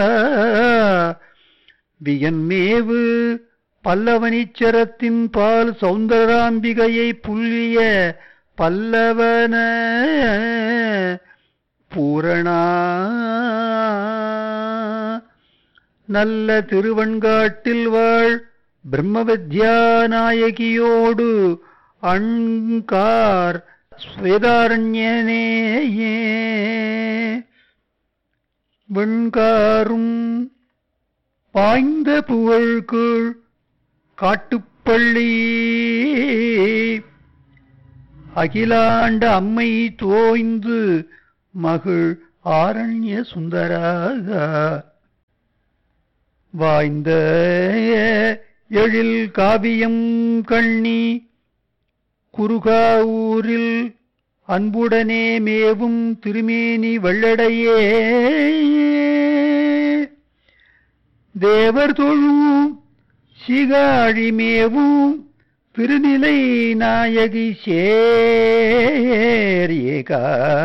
வியன்மேவு பல்லவனிச்சரத்தின் பால் சௌந்தராம்பிகையை புல்லிய பல்லவன பூரணா நல்ல திருவண்காட்டில் வாழ் பிரம்மவித்யா நாயகியோடு அண்கார் ஸ்வேதாரண்யனேயே வெண்காரும் பாய்ந்த புகழ்கீழ் காட்டுப்பள்ளி அகிலாண்ட அம்மை தோய்ந்து மகிழ் ஆரண்ய சுந்தராக வாய்ந்த எழில் காவியம் கண்ணி குருகாவூரில் அன்புடனே மேவும் திருமேனி வெள்ளடையே தேவர் தொழும் சிகாழி மேவும் திருநிலை நாயகி சேரியேகா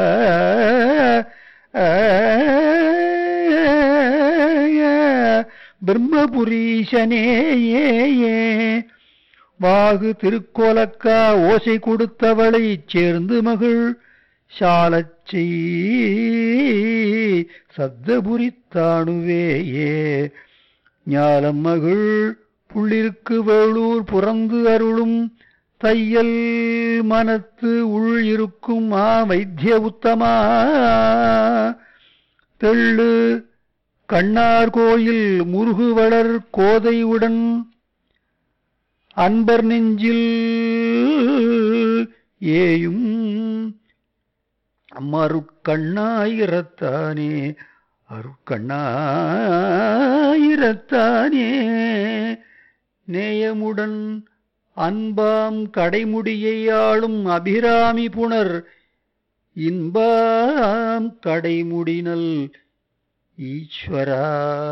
பிரம்மபுரீஷனேயே வாகு திருக்கோலக்கா ஓசை கொடுத்தவளைச் சேர்ந்து மகிழ் சாலச்சை சத்தபுரித்தாணுவேயே ஞாலம் மகிழ் புள்ளிருக்கு வேளூர் புறந்து அருளும் தையல் மனத்து உள் இருக்கும் ஆ வைத்திய உத்தமா தெள்ளு கண்ணார் கோயில் முருகுவளர் கோதையுடன் அன்பர் நெஞ்சில் ஏயும் மறுக்கண்ணாயிரத்தானே அருக்கண்ணாயிரத்தானே நேயமுடன் அன்பாம் கடைமுடியை ஆளும் அபிராமி புனர் இன்பாம் கடைமுடினல் ஈஸ்வரா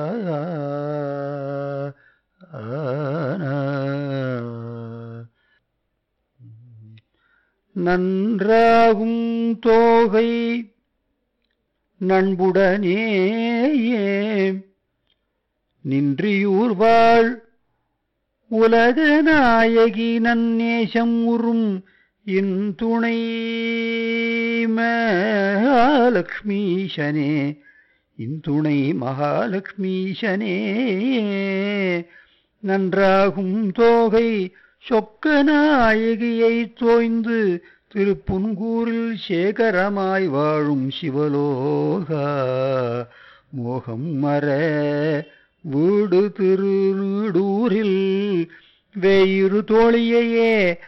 நன்றாகும் தோகை நண்புடனே நின்றியூர் வாழ் உலக நாயகி நன்னேசம் உறும் இன் துணை மகாலட்சுமீஷனே இந்துணை மகாலட்சுமீஷனே நன்றாகும் தோகை சொக்க நாயகியை தோய்ந்து திருப்புன்கூரில் சேகரமாய் வாழும் சிவலோகா மோகம் மர வீடு திருநீடூரில் வேயிரு தோழியையே